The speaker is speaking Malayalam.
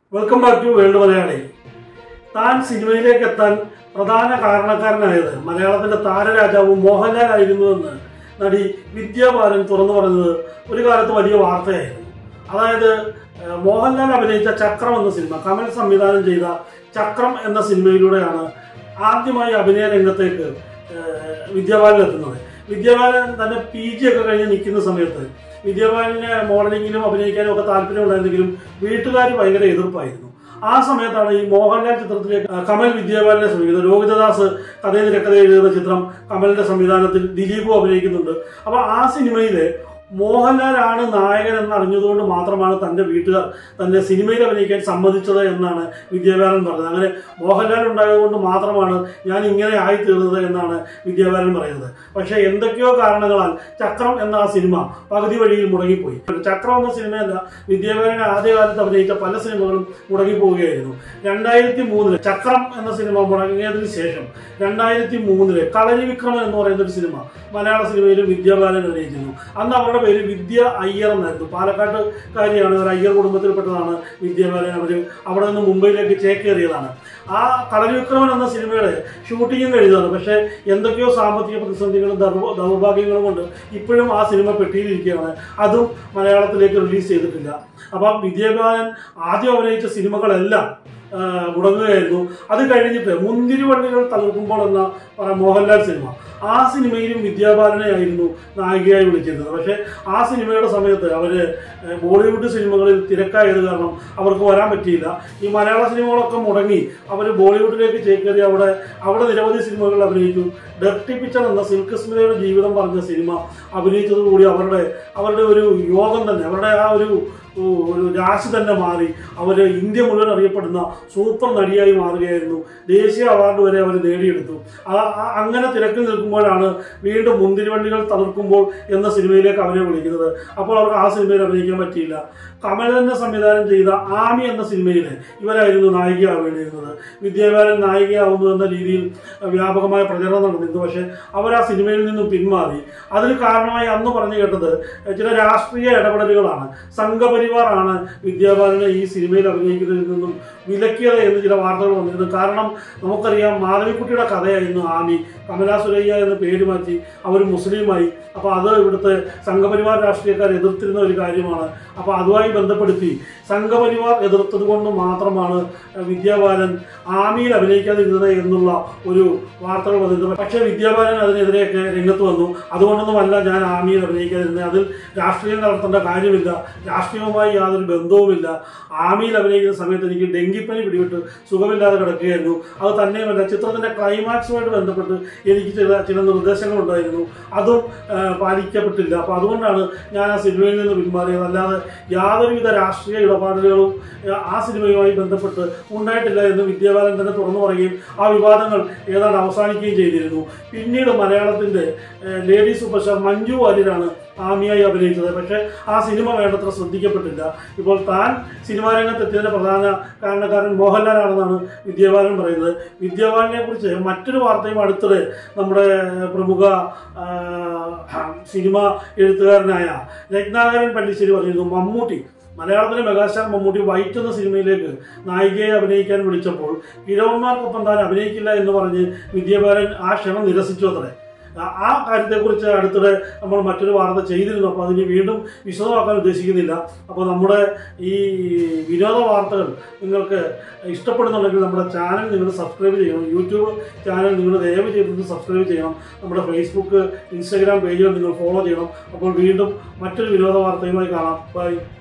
welcome back to world Malayali താൻ സിനിമയിലേക്ക് എത്താൻ പ്രധാന കാരണക്കാരനായത് മലയാളത്തിന്റെ താരരാജാവ് മോഹൻലാൽ ആയിരുന്നുവെന്ന് നടി വിദ്യാബാലൻ തുറന്നു പറഞ്ഞത് ഒരു കാലത്ത് വലിയ വാർത്തയായിരുന്നു അതായത് ഏഹ്, മോഹൻലാൽ അഭിനയിച്ച ചക്രം എന്ന സിനിമ കമൽ സംവിധാനം ചെയ്ത ചക്രം എന്ന സിനിമയിലൂടെയാണ് ആദ്യമായി അഭിനയ രംഗത്തേക്ക് ഏഹ്, വിദ്യാബാലൻ എത്തുന്നത് വിദ്യാബാലൻ തന്നെ പി ജി ഒക്കെ കഴിഞ്ഞ് നിൽക്കുന്ന സമയത്ത് വിദ്യാബാലന് മോഡലിങ്ങിലും അഭിനയിക്കാനും ഒക്കെ താല്പര്യം ഉണ്ടായിരുന്നെങ്കിലും വീട്ടുകാർ ഭയങ്കര എതിർപ്പായിരുന്നു ആ സമയത്താണ് ഈ മോഹൻലാൽ ചിത്രത്തിലേക്ക് ആ, കമൽ വിദ്യാബാലനെ ശ്രമിക്കുന്നത് രോഹിതദാസ് കഥയും തിരക്കഥ എഴുതുന്ന ചിത്രം കമലിന്റെ സംവിധാനത്തിൽ ദിലീപും അഭിനയിക്കുന്നുണ്ട് അപ്പൊ ആ സിനിമയില് മോഹൻലാലാണ് നായകൻ എന്ന് അറിഞ്ഞതുകൊണ്ട് മാത്രമാണ് തന്റെ വീട്ടുകാർ തന്നെ സിനിമയിൽ അഭിനയിക്കാൻ സമ്മതിച്ചത് എന്നാണ് വിദ്യാബാലൻ പറഞ്ഞത് അങ്ങനെ മോഹൻലാൽ ഉണ്ടായതുകൊണ്ട് മാത്രമാണ് ഞാൻ ഇങ്ങനെ ആയിത്തീർന്നത് എന്നാണ് വിദ്യാബാലൻ പറയുന്നത് പക്ഷേ എന്തൊക്കെയോ കാരണങ്ങളാൽ ചക്രം എന്ന ആ സിനിമ പകുതി വഴിയിൽ മുടങ്ങിപ്പോയി ചക്രം എന്ന സിനിമയല്ല വിദ്യാബാലൻ ആദ്യകാലത്ത് അഭിനയിച്ച പല സിനിമകളും മുടങ്ങിപ്പോവുകയായിരുന്നു രണ്ടായിരത്തി മൂന്നില് ചക്രം എന്ന സിനിമ മുടങ്ങിയതിനു ശേഷം രണ്ടായിരത്തി മൂന്നില് കളരി വിക്രമൻ എന്ന് പറയുന്ന ഒരു സിനിമ മലയാള സിനിമയിൽ വിദ്യാബാലൻ അഭിനയിച്ചിരുന്നു അന്ന് അവരുടെ പേര് വിദ്യ അയ്യർ എന്നായിരുന്നു പാലക്കാട്ടുകാരിയാണ് ഒരു അയ്യർ കുടുംബത്തിൽപ്പെട്ടതാണ് വിദ്യാബാലൻ അവർ അവിടെ നിന്ന് മുംബൈയിലേക്ക് ചേക്കേറിയതാണ് ആ കളരി വിക്രമൻ എന്ന സിനിമയുടെ ഷൂട്ടിങ്ങും കഴിഞ്ഞതാണ് പക്ഷേ എന്തൊക്കെയോ സാമ്പത്തിക പ്രതിസന്ധികളും ദൗർഭ- ദൗർഭാഗ്യങ്ങളും കൊണ്ട് ഇപ്പോഴും ആ സിനിമ പെട്ടിയിലിരിക്കുകയാണ് അതും മലയാളത്തിലേക്ക് റിലീസ് ചെയ്തിട്ടില്ല അപ്പം വിദ്യാബാലൻ ആദ്യം അഭിനയിച്ച സിനിമകളെല്ലാം ആ, മുടങ്ങുകയായിരുന്നു അത് കഴിഞ്ഞിട്ട് മുന്തിരി വണ്ടികൾ തകർക്കുമ്പോൾ എന്ന ആ, മോഹൻലാൽ സിനിമ ആ സിനിമയിലും വിദ്യാബാലനെയായിരുന്നു നായികയായി വിളിച്ചിരുന്നത് പക്ഷേ ആ സിനിമയുടെ സമയത്ത് അവര് ഏഹ്, ബോളിവുഡ് സിനിമകളിൽ തിരക്കായത് കാരണം അവർക്ക് വരാൻ പറ്റിയില്ല ഈ മലയാള സിനിമകളൊക്കെ മുടങ്ങി അവർ ബോളിവുഡിലേക്ക് ചേക്കേറി അവിടെ അവിടെ നിരവധി സിനിമകൾ അഭിനയിച്ചു ഡർട്ടി പിക്ചർ എന്ന സിൽക്ക് സ്മിതയുടെ ജീവിതം പറഞ്ഞ സിനിമ അഭിനയിച്ചതോടുകൂടി അവരുടെ അവരുടെ ഒരു യോഗം തന്നെ അവരുടെ ആ ഒരു ഒരു രാശി തന്നെ മാറി അവർ ഇന്ത്യ മുഴുവൻ അറിയപ്പെടുന്ന സൂപ്പർ നടിയായി മാറുകയായിരുന്നു ദേശീയ അവാർഡ് വരെ അവർ നേടിയെടുത്തു ആ- ആ- അങ്ങനെ തിരക്കിൽ നിൽക്കുമ്പോഴാണ് വീണ്ടും മുന്തിരിവണ്ടികൾ തളർക്കുമ്പോൾ എന്ന സിനിമയിലേക്ക് അവരെ വിളിക്കുന്നത് അപ്പോൾ അവർക്ക് ആ സിനിമയിൽ അഭിനയിക്കാൻ പറ്റിയില്ല കമൽ തന്നെ സംവിധാനം ചെയ്ത ആമി എന്ന സിനിമയിൽ ഇവരായിരുന്നു നായികയാവേണ്ടിയിരുന്നത് വിദ്യാബാലൻ നായികയാവുന്നു എന്ന രീതിയിൽ വ്യാപകമായ പ്രചരണം നടന്നിരുന്നു പക്ഷേ അവർ ആ സിനിമയിൽ നിന്നും പിന്മാറി അതിന് കാരണമായി അന്ന് പറഞ്ഞു കേട്ടത് ചില രാഷ്ട്രീയ ഇടപെടലുകളാണ് സംഘപരിവാറാണ് വിദ്യാബാലനെ ഈ സിനിമയിൽ അഭിനയിക്കുന്നതിൽ നിന്നും വിലക്കിയത് എന്ന് ചില വാർത്തകൾ വന്നിരുന്നു കാരണം നമുക്കറിയാം മാധവിക്കുട്ടിയുടെ കഥയായിരുന്നു ആമി കമലാ സുരയ്യ എന്ന പേര് മാറ്റി അവർ മുസ്ലിമായി അപ്പോൾ അത് ഇവിടുത്തെ സംഘപരിവാർ രാഷ്ട്രീയക്കാർ എതിർത്തിരുന്ന ഒരു കാര്യമാണ് അപ്പോൾ അതുമായി ബന്ധപ്പെടുത്തി സംഘപരിവാർ എതിർത്തത് കൊണ്ട് മാത്രമാണ് വിദ്യാബാലൻ ആമിയിൽ അഭിനയിക്കാതിരുന്നത് എന്നുള്ള ഒരു വാർത്തകൾ വന്നിരുന്നു പക്ഷേ വിദ്യാബാലൻ അതിനെതിരെയൊക്കെ രംഗത്ത് വന്നു അതുകൊണ്ടൊന്നുമല്ല ഞാൻ ആമിയിൽ അഭിനയിക്കാതിരുന്നത് അതിൽ രാഷ്ട്രീയം നടത്തേണ്ട കാര്യമില്ല രാഷ്ട്രീയവുമായി യാതൊരു ബന്ധവുമില്ല ആമിയിൽ അഭിനയിക്കുന്ന സമയത്ത് എനിക്ക് ഡെങ്കിപ്പനി പിടിവിട്ട് സുഖമില്ലാതെ കിടക്കുകയായിരുന്നു അത് തന്നെയുമല്ല ചിത്രത്തിന്റെ ക്ലൈമാക്സുമായിട്ട് ബന്ധപ്പെട്ട് എനിക്ക് ചില ചില നിർദ്ദേശങ്ങൾ ഉണ്ടായിരുന്നു അതും ആ, പാലിക്കപ്പെട്ടില്ല അപ്പോൾ അതുകൊണ്ടാണ് ഞാൻ ആ സിനിമയിൽ നിന്ന് പിന്മാറിയത് അല്ലാതെ യാതൊരുവിധ രാഷ്ട്രീയ ഇടപാടുകളും ആ, ആ സിനിമയുമായി ബന്ധപ്പെട്ട് ഉണ്ടായിട്ടില്ല എന്ന് വിദ്യാബാലൻ തന്നെ തുറന്നു പറയുകയും ആ വിവാദങ്ങൾ ഏതാണ്ട് അവസാനിക്കുകയും ചെയ്തിരുന്നു പിന്നീട് മലയാളത്തിന്റെ ഏഹ്, ലേഡി സൂപ്പർ സ്റ്റാർ മഞ്ജു വാര്യരാണ് ആമിയായി അഭിനയിച്ചത് പക്ഷേ ആ സിനിമ വേണ്ടത്ര ശ്രദ്ധിക്കപ്പെട്ടില്ല ഇപ്പോൾ താൻ സിനിമാ രംഗത്ത് എത്തിയതിന്റെ പ്രധാന കാരണക്കാരൻ മോഹൻലാലാണെന്നാണ് വിദ്യാബാലൻ പറയുന്നത് വിദ്യാബാലനെ കുറിച്ച് മറ്റൊരു വാർത്തയും അടുത്തിടെ നമ്മുടെ പ്രമുഖ ആ, സിനിമ എഴുത്തുകാരനായ രത്നാകരൻ പല്ലിശ്ശേരി പറഞ്ഞിരുന്നു മമ്മൂട്ടി മലയാളത്തിലെ മെഗാസ്റ്റാർ മമ്മൂട്ടി വൈറ്റ് എന്ന സിനിമയിലേക്ക് നായികയെ അഭിനയിക്കാൻ വിളിച്ചപ്പോൾ കിഴവന്മാർക്കൊപ്പം താൻ അഭിനയിക്കില്ല എന്ന് പറഞ്ഞ് വിദ്യാബാലൻ ആ ക്ഷണം നിരസിച്ചു അത്രേ ആ- ആ കാര്യത്തെക്കുറിച്ച് അടുത്തിടെ നമ്മൾ മറ്റൊരു വാർത്ത ചെയ്തിരുന്നു അപ്പോൾ അതിന് വീണ്ടും വിശദമാക്കാൻ ഉദ്ദേശിക്കുന്നില്ല അപ്പോൾ നമ്മുടെ ഈ വിനോദ വാർത്തകൾ നിങ്ങൾക്ക് ഇഷ്ടപ്പെടുന്നുണ്ടെങ്കിൽ നമ്മുടെ ചാനൽ നിങ്ങൾ സബ്സ്ക്രൈബ് ചെയ്യണം യൂട്യൂബ് ചാനൽ നിങ്ങൾ ദയവ് ചെയ്തിട്ട് സബ്സ്ക്രൈബ് ചെയ്യണം നമ്മുടെ ഫേസ്ബുക്ക് ഇൻസ്റ്റാഗ്രാം പേജുകൾ നിങ്ങൾ ഫോളോ ചെയ്യണം അപ്പോൾ വീണ്ടും മറ്റൊരു വിനോദ വാർത്തയുമായി കാണാം ബൈ